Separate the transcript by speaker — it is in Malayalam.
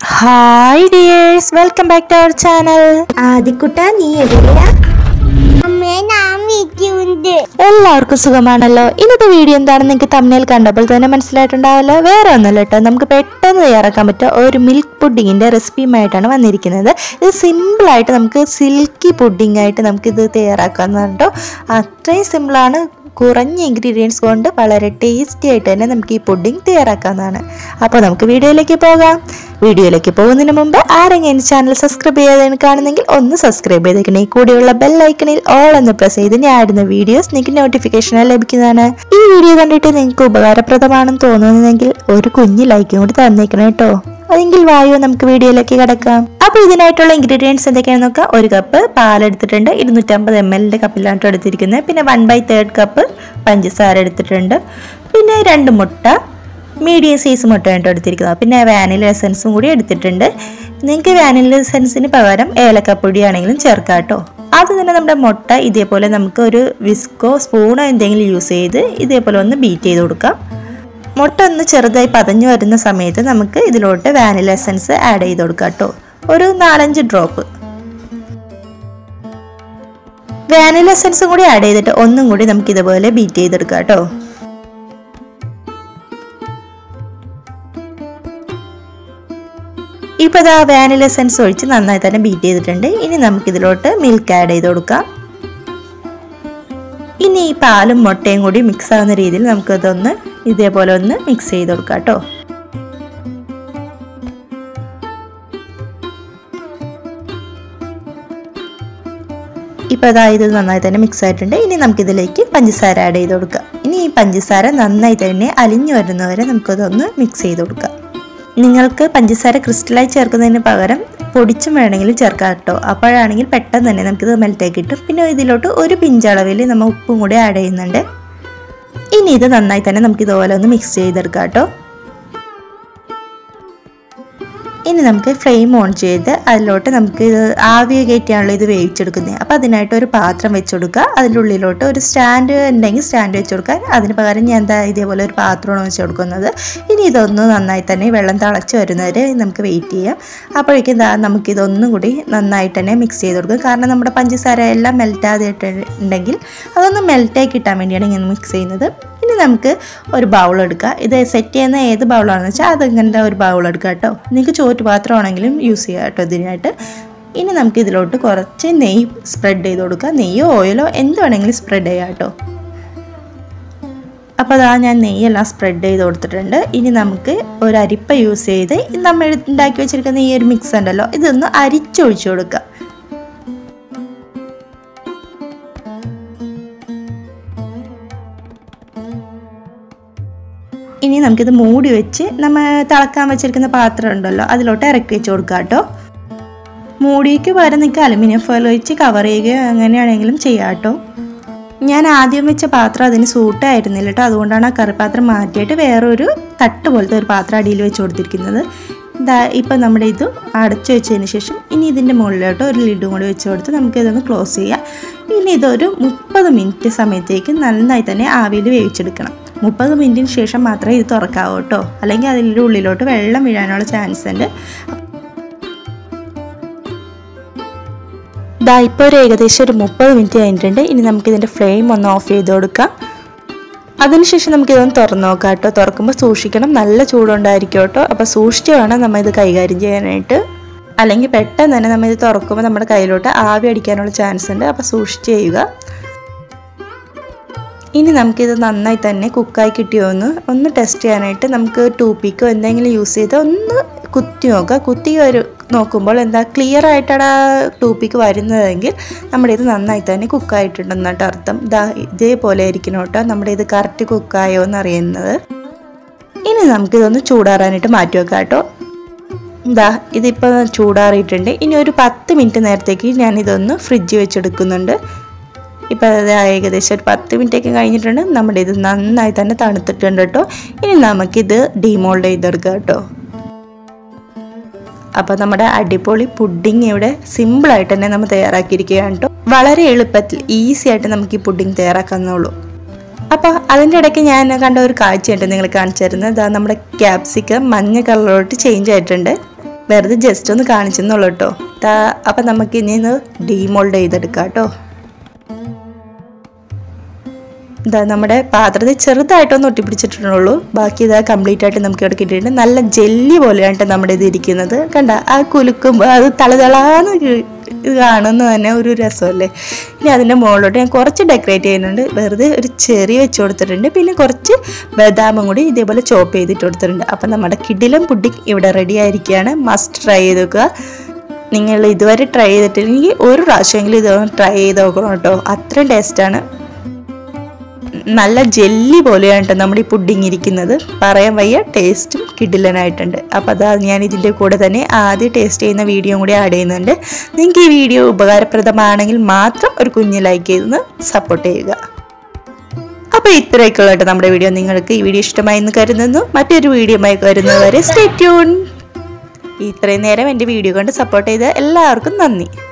Speaker 1: hi dears welcome back to our channel
Speaker 2: ആദിക്കുട്ട നീ എവിടെയാ
Speaker 3: അമ്മേ ഞാൻ വീട്ടിലുണ്ട്
Speaker 1: എല്ലാവർക്കും സുഖമാണല്ലോ ഇന്നത്തെ വീഡിയോ എന്താണെന്ന് നിങ്ങൾക്ക് തമ്മിൽ കണ്ടപ്പോൾ തന്നെ മനസ്സിലായിട്ടുണ്ടാവല്ലോ വേറെ ഒന്നുമല്ല കേട്ടോ നമുക്ക് പെട്ടെന്ന് തയ്യാറാക്കാൻ പറ്റുക ഒരു മിൽക്ക് പുഡിങ്ങിന്റെ റെസിപ്പിയുമായിട്ടാണ് വന്നിരിക്കുന്നത് ഇത് സിമ്പിൾ ആയിട്ട് നമുക്ക് സിൽക്കി പുഡിംഗ് ആയിട്ട് നമുക്ക് ഇത് തയ്യാറാക്കാവുന്നതാണ് കേട്ടോ അത്രയും സിമ്പിളാണ് കുറഞ്ഞ ഇൻഗ്രീഡിയൻസ് കൊണ്ട് വളരെ ടേസ്റ്റി ആയിട്ട് തന്നെ നമുക്ക് ഈ പുഡിംഗ് തയ്യാറാക്കാവുന്നതാണ് അപ്പോൾ നമുക്ക് വീഡിയോയിലേക്ക് പോകാം വീഡിയോയിലേക്ക് പോകുന്നതിന് മുമ്പ് ആരെങ്കിലും എൻ്റെ ചാനൽ സബ്സ്ക്രൈബ് ചെയ്യാതെ കാണുന്നെങ്കിൽ ഒന്ന് സബ്സ്ക്രൈബ് ചെയ്തേക്കണേ കൂടെയുള്ള ബെൽ ഐക്കണിൽ ഓൾ എന്ന് പ്രസ് ചെയ്ത് ഞാൻ ആടുന്ന വീഡിയോസ് നിങ്ങൾക്ക് നോട്ടിഫിക്കേഷനായി ലഭിക്കുന്നതാണ് ഈ വീഡിയോ കണ്ടിട്ട് നിങ്ങൾക്ക് ഉപകാരപ്രദമാണെന്ന് തോന്നുന്നെങ്കിൽ ഒരു കുഞ്ഞ് ലൈക്കും കൂടി തന്നേക്കണം കേട്ടോ അതെങ്കിൽ വായു നമുക്ക് വീഡിയോയിലേക്ക് കിടക്കാം അപ്പൊ ഇതിനായിട്ടുള്ള ഇൻഗ്രീഡിയൻസ് എന്തൊക്കെയാണെന്ന് നോക്കാം ഒരു കപ്പ് പാലെടുത്തിട്ടുണ്ട് ഇരുന്നൂറ്റമ്പത് എം എല്ലിന്റെ കപ്പിലാണ് എടുത്തിരിക്കുന്നത് പിന്നെ വൺ ബൈ തേർഡ് കപ്പ് പഞ്ചസാര എടുത്തിട്ടുണ്ട് പിന്നെ രണ്ട് മുട്ട മീഡിയം സൈസ് മുട്ടയാണ് എടുത്തിരിക്കുന്നത് പിന്നെ വാനില എസൻസും കൂടി എടുത്തിട്ടുണ്ട് നിങ്ങൾക്ക് വാനില എസൻസിന് പകരം ഏലക്കപ്പൊടി ആണെങ്കിലും ചേർക്കാം കേട്ടോ ആദ്യം തന്നെ നമ്മുടെ മുട്ട ഇതേപോലെ നമുക്ക് ഒരു വിസ്കോ സ്പൂണോ എന്തെങ്കിലും യൂസ് ചെയ്ത് ഇതേപോലെ ഒന്ന് ബീറ്റ് ചെയ്ത് കൊടുക്കാം മുട്ട ഒന്ന് ചെറുതായി പതഞ്ഞു വരുന്ന സമയത്ത് നമുക്ക് ഇതിലോട്ട് വാനില എസൻസ് ആഡ് ചെയ്ത് കൊടുക്കാം കേട്ടോ ഒരു നാലഞ്ച് ഡ്രോപ്പ് വാനില എസൻസും കൂടി ആഡ് ചെയ്തിട്ട് ഒന്നും കൂടി നമുക്ക് ഇതുപോലെ ബീറ്റ് ചെയ്തെടുക്കാം കേട്ടോ ഇപ്പോൾ ഇതാ വാനില എസൻസ് ഒഴിച്ച് നന്നായി തന്നെ ബീറ്റ് ചെയ്തിട്ടുണ്ട് ഇനി നമുക്കിതിലോട്ട് മിൽക്ക് ആഡ് ചെയ്ത് കൊടുക്കാം ഇനി ഈ പാലും മുട്ടയും കൂടി മിക്സ് ആവുന്ന രീതിയിൽ നമുക്കതൊന്ന് ഇതേപോലെ ഒന്ന് മിക്സ് ചെയ്ത് കൊടുക്കാം കേട്ടോ ഇപ്പോൾ അതായത് ഇത് നന്നായി തന്നെ മിക്സ് ആയിട്ടുണ്ട് ഇനി നമുക്കിതിലേക്ക് പഞ്ചസാര ആഡ് ചെയ്ത് കൊടുക്കാം ഇനി ഈ പഞ്ചസാര നന്നായി തന്നെ അലിഞ്ഞു വരുന്നവരെ നമുക്കതൊന്ന് മിക്സ് ചെയ്ത് കൊടുക്കാം നിങ്ങൾക്ക് പഞ്ചസാര ക്രിസ്റ്റലായി ചേർക്കുന്നതിന് പകരം പൊടിച്ചും വേണമെങ്കിലും ചേർക്കാം കേട്ടോ അപ്പോഴാണെങ്കിൽ പെട്ടെന്ന് തന്നെ നമുക്കിത് മെൽറ്റായി കിട്ടും പിന്നെ ഇതിലോട്ട് ഒരു പിഞ്ചളവിൽ നമ്മൾ ഉപ്പും കൂടി ആഡ് ചെയ്യുന്നുണ്ട് ഇനി ഇത് നന്നായി തന്നെ നമുക്ക് ഇതുപോലെ ഒന്ന് മിക്സ് ചെയ്തെടുക്കാം കേട്ടോ ഇനി നമുക്ക് ഫ്ലെയിം ഓൺ ചെയ്ത് അതിലോട്ട് നമുക്ക് ഇത് ആവി കയറ്റിയാണല്ലോ ഇത് വേവിച്ചെടുക്കുന്നത് അപ്പോൾ അതിനായിട്ട് ഒരു പാത്രം വെച്ച് കൊടുക്കുക അതിൻ്റെ ഉള്ളിലോട്ട് ഒരു സ്റ്റാൻഡ് ഉണ്ടെങ്കിൽ സ്റ്റാൻഡ് വെച്ച് കൊടുക്കാൻ അതിന് പകരം ഞാൻ എന്താ ഇതേപോലെ ഒരു പാത്രമാണ് വെച്ച് കൊടുക്കുന്നത് ഇനി ഇതൊന്ന് നന്നായി തന്നെ വെള്ളം തിളച്ച് വരുന്നവരെ നമുക്ക് വെയിറ്റ് ചെയ്യാം അപ്പോഴേക്കും എന്താ നമുക്കിതൊന്നും കൂടി നന്നായിട്ട് തന്നെ മിക്സ് ചെയ്ത് കൊടുക്കുക കാരണം നമ്മുടെ പഞ്ചസാര എല്ലാം മെൽറ്റ് ആദ്യമായിട്ടുണ്ടെങ്കിൽ അതൊന്ന് മെൽറ്റായി കിട്ടാൻ വേണ്ടിയാണ് ഇങ്ങനെ മിക്സ് ചെയ്യുന്നത് ഇനി നമുക്ക് ഒരു ബൗൾ എടുക്കുക ഇത് സെറ്റ് ചെയ്യുന്ന ഏത് ബൗളാണെന്ന് വെച്ചാൽ അതിങ്ങനത്തെ ഒരു ബൗൾ എടുക്കുക കേട്ടോ നിങ്ങൾക്ക് ചോറ്റുപാത്രമാണെങ്കിലും യൂസ് ചെയ്യാം കേട്ടോ ഇതിനായിട്ട് ഇനി നമുക്ക് ഇതിലോട്ട് കുറച്ച് നെയ്യ് സ്പ്രെഡ് ചെയ്ത് കൊടുക്കുക നെയ്യോ ഓയിലോ എന്ത് വേണമെങ്കിലും സ്പ്രെഡ് ചെയ്യാം കേട്ടോ അപ്പോൾ അതാ ഞാൻ നെയ്യെല്ലാം സ്പ്രെഡ് ചെയ്ത് കൊടുത്തിട്ടുണ്ട് ഇനി നമുക്ക് ഒരു അരിപ്പ യൂസ് ചെയ്ത് നമ്മൾ ഉണ്ടാക്കി വെച്ചിരിക്കുന്ന ഈ ഒരു മിക്സ് ഉണ്ടല്ലോ ഇതൊന്ന് അരിച്ചൊഴിച്ചു കൊടുക്കുക ഇനി നമുക്കിത് മൂടി വെച്ച് നമ്മൾ തിളക്കാൻ വെച്ചിരിക്കുന്ന പാത്രം ഉണ്ടല്ലോ അതിലോട്ട് ഇറക്കി വെച്ച് കൊടുക്കാം കേട്ടോ മൂടിക്ക് പകരം നിങ്ങൾക്ക് അലുമിനിയം ഫോയിൽ വെച്ച് കവർ ചെയ്യുകയോ അങ്ങനെയാണെങ്കിലും ചെയ്യാം കേട്ടോ ഞാൻ ആദ്യം വെച്ച പാത്രം അതിന് സൂട്ടായിരുന്നില്ല കേട്ടോ അതുകൊണ്ടാണ് ആ കറിപ്പാത്രം മാറ്റിയിട്ട് വേറൊരു തട്ട് പോലത്തെ ഒരു പാത്രം അടിയിൽ വെച്ച് കൊടുത്തിരിക്കുന്നത് ഇതാ ഇപ്പം നമ്മുടെ ഇത് അടച്ചു വെച്ചതിന് ശേഷം ഇനി ഇതിൻ്റെ മുകളിലോട്ട് ഒരു ലിഡും കൂടി വെച്ച് കൊടുത്ത് നമുക്കിതൊന്ന് ക്ലോസ് ചെയ്യാം ഇനി ഇതൊരു മുപ്പത് മിനിറ്റ് സമയത്തേക്ക് നന്നായി തന്നെ ആവിയിൽ വേവിച്ചെടുക്കണം മുപ്പത് മിനിറ്റിന് ശേഷം മാത്രമേ ഇത് തുറക്കാവൂ കേട്ടോ അല്ലെങ്കിൽ അതിൻ്റെ ഉള്ളിലോട്ട് വെള്ളം വീഴാനുള്ള ചാൻസ് ഉണ്ട് ദാ ഇപ്പോൾ ഒരു ഏകദേശം ഒരു മുപ്പത് മിനിറ്റ് കഴിഞ്ഞിട്ടുണ്ട് ഇനി നമുക്ക് ഇതിൻ്റെ ഫ്ലെയിം ഒന്ന് ഓഫ് ചെയ്ത് കൊടുക്കാം അതിനുശേഷം നമുക്ക് ഇതൊന്ന് തുറന്ന് നോക്കാം കേട്ടോ തുറക്കുമ്പോൾ സൂക്ഷിക്കണം നല്ല ചൂടുണ്ടായിരിക്കും കേട്ടോ അപ്പോൾ സൂക്ഷിച്ച് വേണം നമ്മൾ ഇത് കൈകാര്യം ചെയ്യാനായിട്ട് അല്ലെങ്കിൽ പെട്ടെന്ന് തന്നെ നമ്മൾ ഇത് തുറക്കുമ്പോൾ നമ്മുടെ കയ്യിലോട്ട് ആവി അടിക്കാനുള്ള ചാൻസ് ഉണ്ട് അപ്പോൾ സൂക്ഷിച്ച് ചെയ്യുക ഇനി നമുക്കിത് നന്നായി തന്നെ കുക്കായി കിട്ടിയോ എന്ന് ഒന്ന് ടെസ്റ്റ് ചെയ്യാനായിട്ട് നമുക്ക് ടൂപ്പിക്കോ എന്തെങ്കിലും യൂസ് ചെയ്ത് ഒന്ന് കുത്തി നോക്കുക കുത്തി ഒരു നോക്കുമ്പോൾ എന്താ ക്ലിയർ ആയിട്ടാണ് ആ ടൂപ്പിക്ക് വരുന്നതെങ്കിൽ നമ്മുടെ ഇത് നന്നായി തന്നെ കുക്കായിട്ടുണ്ടെന്നിട്ട് അർത്ഥം ഇതാ ഇതേപോലെ ആയിരിക്കണം കേട്ടോ നമ്മുടെ ഇത് കറക്റ്റ് കുക്കായോ എന്ന് അറിയുന്നത് ഇനി നമുക്കിതൊന്ന് ചൂടാറാനായിട്ട് മാറ്റി വെക്കാം കേട്ടോ ഇതാ ഇതിപ്പോൾ ചൂടാറിയിട്ടുണ്ട് ഇനി ഒരു പത്ത് മിനിറ്റ് നേരത്തേക്ക് ഞാനിതൊന്ന് ഫ്രിഡ്ജ് വെച്ചെടുക്കുന്നുണ്ട് ഇപ്പോൾ അത് ഏകദേശം ഒരു പത്ത് മിനിറ്റൊക്കെ കഴിഞ്ഞിട്ടുണ്ട് നമ്മുടെ ഇത് നന്നായി തന്നെ തണുത്തിട്ടുണ്ട് കേട്ടോ ഇനി നമുക്കിത് ഡിമോൾഡ് ചെയ്തെടുക്കാം കേട്ടോ അപ്പോൾ നമ്മുടെ അടിപൊളി പുഡിങ് ഇവിടെ സിമ്പിളായിട്ട് തന്നെ നമ്മൾ തയ്യാറാക്കിയിരിക്കുകയാണ് കേട്ടോ വളരെ എളുപ്പത്തിൽ ഈസി ആയിട്ട് നമുക്ക് ഈ പുഡിങ് തയ്യാറാക്കാവുന്നുള്ളൂ അപ്പോൾ അതിൻ്റെ ഇടയ്ക്ക് ഞാൻ കണ്ട ഒരു കാഴ്ചയുണ്ട് നിങ്ങൾ കാണിച്ചു തരുന്നത് ഇതാ നമ്മുടെ ക്യാപ്സിക്കം മഞ്ഞ കളറിലോട്ട് ചേഞ്ച് ആയിട്ടുണ്ട് വെറുതെ ജസ്റ്റ് ഒന്ന് കാണിച്ചെന്നുള്ളൂ കേട്ടോ അപ്പം നമുക്ക് ഇനി ഒന്ന് ഡീമോൾഡ് ചെയ്തെടുക്കാം കേട്ടോ ഇതാ നമ്മുടെ പാത്രത്തിൽ ചെറുതായിട്ടൊന്ന് ഒട്ടിപ്പിടിച്ചിട്ടുള്ളൂ ബാക്കി ഇതാ കംപ്ലീറ്റ് ആയിട്ട് നമുക്ക് ഇവിടെ കിട്ടിയിട്ടുണ്ട് നല്ല ജെല്ലി പോലെയാണ് നമ്മുടെ ഇത് ഇരിക്കുന്നത് കണ്ട ആ കുലുക്കുമ്പോൾ അത് തളതളാന്ന് കി- ഇത് കാണുന്നത് തന്നെ ഒരു രസമല്ലേ ഇനി അതിൻ്റെ മുകളിലോട്ട് ഞാൻ കുറച്ച് ഡെക്കറേറ്റ് ചെയ്യുന്നുണ്ട് വെറുതെ ഒരു ചെറിയ വെച്ച് കൊടുത്തിട്ടുണ്ട് പിന്നെ കുറച്ച് ബദാമും കൂടി ഇതേപോലെ ചോപ്പ് ചെയ്തിട്ട് കൊടുത്തിട്ടുണ്ട് അപ്പം നമ്മുടെ കിടിലം പുഡിംഗ് ഇവിടെ റെഡി ആയിരിക്കുകയാണ് മസ്റ്റ് ട്രൈ ചെയ്ത് നോക്കുക നിങ്ങൾ ഇതുവരെ ട്രൈ ചെയ്തിട്ടില്ലെങ്കിൽ ഒരു പ്രാവശ്യമെങ്കിലും ഇത് ട്രൈ ചെയ്ത് നോക്കണം കേട്ടോ അത്രയും ടേസ്റ്റാണ് നല്ല ജെല്ലി പോലെയാണ് കേട്ടോ നമ്മുടെ ഈ പുഡിങ് ഇരിക്കുന്നത് പറയാൻ വയ്യ ടേസ്റ്റും കിടിലനായിട്ടുണ്ട് അപ്പോൾ അതാ ഞാൻ ഇതിൻ്റെ കൂടെ തന്നെ ആദ്യം ടേസ്റ്റ് ചെയ്യുന്ന വീഡിയോ കൂടി ആഡ് ചെയ്യുന്നുണ്ട് നിങ്ങൾക്ക് ഈ വീഡിയോ ഉപകാരപ്രദമാണെങ്കിൽ മാത്രം ഒരു കുഞ്ഞ് ലൈക്ക് ചെയ്തൊന്ന് സപ്പോർട്ട് ചെയ്യുക അപ്പോൾ ഇത്രയൊക്കെയുള്ള കേട്ടോ നമ്മുടെ വീഡിയോ നിങ്ങൾക്ക് ഈ വീഡിയോ ഇഷ്ടമായി എന്ന് കരുതുന്നു മറ്റൊരു വീഡിയോയുമായി വരുന്നതുവരെ സ്റ്റേ ട്യൂൺ ഇത്രയും നേരം എൻ്റെ വീഡിയോ കണ്ട് സപ്പോർട്ട് ചെയ്ത എല്ലാവർക്കും നന്ദി